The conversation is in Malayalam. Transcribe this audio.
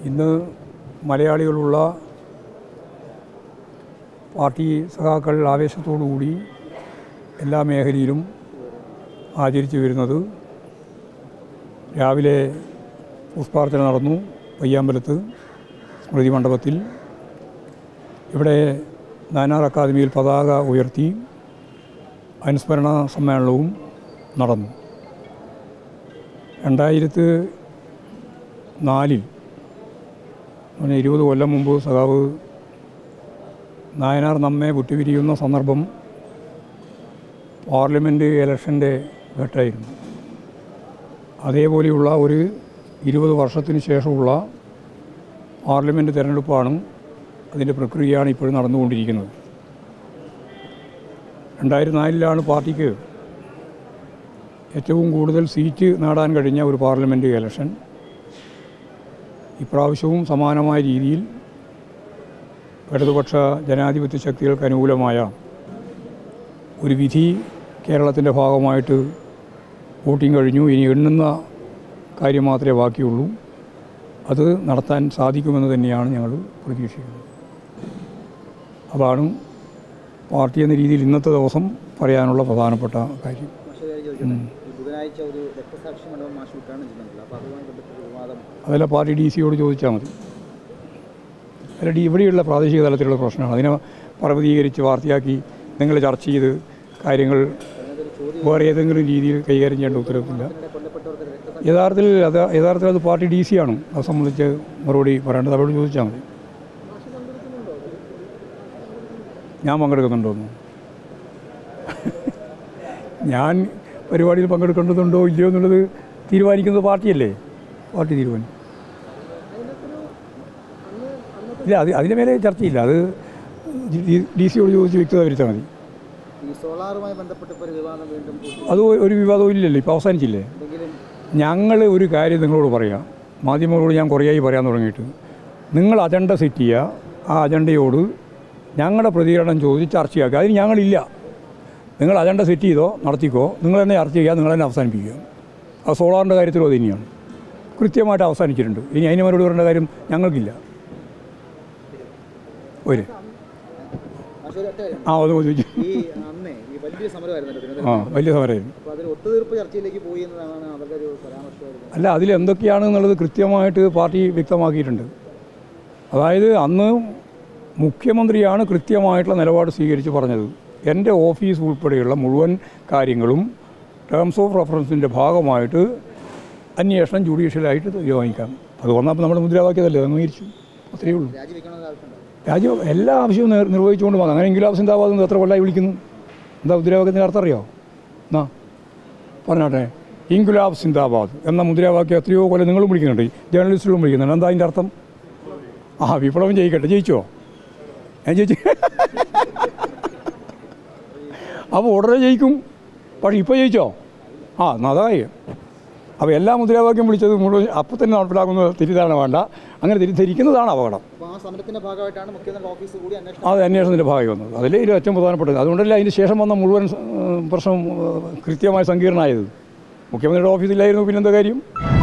ഇന്ന് മലയാളികളുള്ള പാർട്ടി സഖാക്കൾ ആവേശത്തോടുകൂടി എല്ലാ മേഖലയിലും ആചരിച്ചു വരുന്നത് രാവിലെ പുഷ്പാർച്ചന നടന്നു പയ്യാമ്പലത്ത് സ്മൃതി മണ്ഡപത്തിൽ ഇവിടെ നാനാർ അക്കാദമിയിൽ പതാക ഉയർത്തി അനുസ്മരണ സമ്മേളനവും നടന്നു രണ്ടായിരത്തി നാലിൽ അങ്ങനെ ഇരുപത് കൊല്ലം മുമ്പ് സഖാവ് നായനാർ നമ്മെ വിട്ടുപിരിയുന്ന സന്ദർഭം പാർലമെൻറ്റ് ഇലക്ഷൻ്റെ ഘട്ടമായിരുന്നു അതേപോലെയുള്ള ഒരു ഇരുപത് വർഷത്തിന് ശേഷമുള്ള പാർലമെൻറ്റ് തിരഞ്ഞെടുപ്പാണ് അതിൻ്റെ പ്രക്രിയയാണ് ഇപ്പോഴും നടന്നുകൊണ്ടിരിക്കുന്നത് രണ്ടായിരത്തി നാലിലാണ് പാർട്ടിക്ക് ഏറ്റവും കൂടുതൽ സീറ്റ് നേടാൻ കഴിഞ്ഞ ഒരു പാർലമെൻറ്റ് ഇലക്ഷൻ ഇപ്രാവശ്യവും സമാനമായ രീതിയിൽ ഇടതുപക്ഷ ജനാധിപത്യ ശക്തികൾക്ക് അനുകൂലമായ ഒരു വിധി കേരളത്തിൻ്റെ ഭാഗമായിട്ട് വോട്ടിംഗ് കഴിഞ്ഞു ഇനി എണ്ണുന്ന കാര്യം മാത്രമേ ബാക്കിയുള്ളൂ അത് നടത്താൻ സാധിക്കുമെന്ന് തന്നെയാണ് ഞങ്ങൾ പ്രതീക്ഷിക്കുന്നത് അതാണ് പാർട്ടി എന്ന രീതിയിൽ ഇന്നത്തെ ദിവസം പറയാനുള്ള പ്രധാനപ്പെട്ട കാര്യം മാഷ് കാര്യം ചോദിക്കുന്നത് ഈ ബുധനാഴ്ച ഒരു രക്തസാക്ഷി മണ്ഡപം മാഷ് ഉദ്ഘാടനം ചെയ്യുന്നുണ്ടല്ലോ അപ്പോൾ അതുമായി ബന്ധപ്പെട്ട വിവാദം അതെല്ലാം പാർട്ടി ഡി സിയോട് ചോദിച്ചാൽ മതി അല്ല ഡി ഇവിടെയുള്ള പ്രാദേശിക തലത്തിലുള്ള പ്രശ്നമാണ് അതിനെ പർവ്വതീകരിച്ച് വാർത്തയാക്കി നിങ്ങൾ ചർച്ച ചെയ്ത് കാര്യങ്ങൾ അതിനകത്തൊരു ചോദ്യം വേറെ ഏതെങ്കിലും രീതിയിൽ കൈകാര്യം ചെയ്യേണ്ട ഉത്തരവില്ല ഇതിനിടെ കൊല്ലപ്പെട്ടവർക്ക് രക്തസാക്ഷി യഥാർത്ഥത്തിൽ അത് യഥാർത്ഥത്തിൽ അത് പാർട്ടി ഡി സി ആണ് അത് സംബന്ധിച്ച് മറുപടി പറയേണ്ടത് അവരോട് ചോദിച്ചാൽ മതി ഞാൻ പങ്കെടുക്കുന്നുണ്ടോ എന്ന് ഞാൻ പരിപാടിയിൽ പങ്കെടുക്കേണ്ടതുണ്ടോ ഇല്ലയോ എന്നുള്ളത് തീരുമാനിക്കുന്നത് പാർട്ടിയല്ലേ പാർട്ടി തീരുമാനിക്കും ഇല്ല അത് അതിൻ്റെ മേലെ ചർച്ചയില്ല അത് ഡി സിയോട് ചോദിച്ച് വ്യക്തത വരുത്താൽ മതി ഈ സോളാറുമായി ബന്ധപ്പെട്ട് ഇപ്പോൾ ഒരു വിവാദം വീണ്ടും കൂട്ടി. അത് ഒരു വിവാദവും ഇല്ലല്ലോ ഇപ്പോൾ അവസാനിച്ചില്ലേ എന്തെങ്കിലും ഞങ്ങൾ ഒരു കാര്യം നിങ്ങളോട് പറയാം മാധ്യമങ്ങളോട് ഞാൻ കുറേയായി പറയാൻ തുടങ്ങിയിട്ട് നിങ്ങൾ അജണ്ട സെറ്റ് ചെയ്യുക ആ അജണ്ടയോട് ഞങ്ങളുടെ പ്രതികരണം ചോദിച്ച് ചർച്ചയാക്കുക അതിന് ഞങ്ങളില്ല നിങ്ങൾ അജണ്ട സെറ്റ് ചെയ്തോ നടത്തിക്കോ നിങ്ങൾ തന്നെ ചർച്ച ചെയ്യുക നിങ്ങൾ തന്നെ അവസാനിപ്പിക്കുക അത് സോളാറിൻ്റെ കാര്യത്തിലും അത് തന്നെയാണ് കൃത്യമായിട്ട് അവസാനിച്ചിട്ടുണ്ട് ഇനി അതിന് മറുപടി പറയേണ്ട കാര്യം ഞങ്ങൾക്കില്ല ഒരു മാഷ് ഒരു ഒറ്റ കാര്യം. ആ അത് ചോദിച്ചു ഈ അന്നേ ഈ വലിയ സമരമായിരുന്നല്ലോ ആ തിരുവനന്തപുരത്ത് വലിയ സമരമായിരുന്നു അപ്പോൾ അതിൽ ഒത്തുതീർപ്പ് ചർച്ചയിലേക്ക് പോയി എന്നതാണ് അവരുടെ ഒരു പരാമർശമായിരുന്നു അല്ല അതിൽ എന്തൊക്കെയാണെന്നുള്ളത് കൃത്യമായിട്ട് പാർട്ടി വ്യക്തമാക്കിയിട്ടുണ്ട് അതായത് അന്ന് മുഖ്യമന്ത്രിയാണ് കൃത്യമായിട്ടുള്ള നിലപാട് സ്വീകരിച്ച് പറഞ്ഞത് എൻ്റെ ഓഫീസ് ഉൾപ്പെടെയുള്ള മുഴുവൻ കാര്യങ്ങളും ടേംസ് ഓഫ് റെഫറൻസിൻ്റെ ഭാഗമായിട്ട് അന്വേഷണം ജുഡീഷ്യലായിട്ട് തീരുമാനിക്കാം അത് വന്നപ്പോൾ നമ്മുടെ മുദ്രാവാക്യമല്ലേ അത് അംഗീകരിച്ചു അത്രയേ ഉള്ളൂ രാജിവെക്കണമെന്ന് ആവശ്യമുണ്ടോ രാജ്യം എല്ലാ ആവശ്യവും നിർ- നിർവഹിച്ചുകൊണ്ട് വന്നു അങ്ങനെ ഇൻഗുലാബ് സിന്ദാബാദ് എന്ന് എത്ര കൊല്ലമായി വിളിക്കുന്നു എന്താ മുദ്രാവാക്യത്തിൻ്റെ അർത്ഥം അറിയോ എന്നാ പറഞ്ഞോട്ടെ ഇൻഗുലാബ് സിന്ദാബാദ് എന്ന മുദ്രാവാക്യം എത്രയോ കൊല്ലം നിങ്ങളും വിളിക്കുന്നുണ്ട് ജേർണലിസ്റ്റുകളും വിളിക്കുന്നുണ്ട് എന്താ അതിൻ്റെ അർത്ഥം ആ വിപ്ലവം ജയിക്കട്ടെ ജയിച്ചോ ഞാൻ ജയിച്ചു അപ്പോൾ ഉടനെ ജയിക്കും പക്ഷേ ഇപ്പോൾ ജയിച്ചോ ആ എന്നാ അതായി അപ്പോൾ എല്ലാ മുദ്രാവാക്യം വിളിച്ചത് മുഴുവൻ അപ്പം തന്നെ നടപ്പിലാക്കുന്ന തിരിധാരണ വേണ്ട അങ്ങനെ തിരിധരിക്കുന്നതാണ് അപകടം അപ്പോൾ ആ സമരത്തിന്റെ ഭാഗമായിട്ടാണ് മുഖ്യമന്ത്രി ഓഫീസ് കൂടി അന്വേഷണം അത് അന്വേഷണത്തിൻ്റെ ഭാഗമായി വന്നത് അതിലേ ഇതിൽ ഏറ്റവും പ്രധാനപ്പെട്ടത് അതുകൊണ്ടല്ലേ അതിന് ശേഷം വന്ന മുഴുവൻ ഏഹ്, പ്രശ്നം ഏഹ്, കൃത്യമായി സങ്കീർണമായത് മുഖ്യമന്ത്രിയുടെ ഓഫീസിലായിരുന്നു പിന്നെന്താ കാര്യം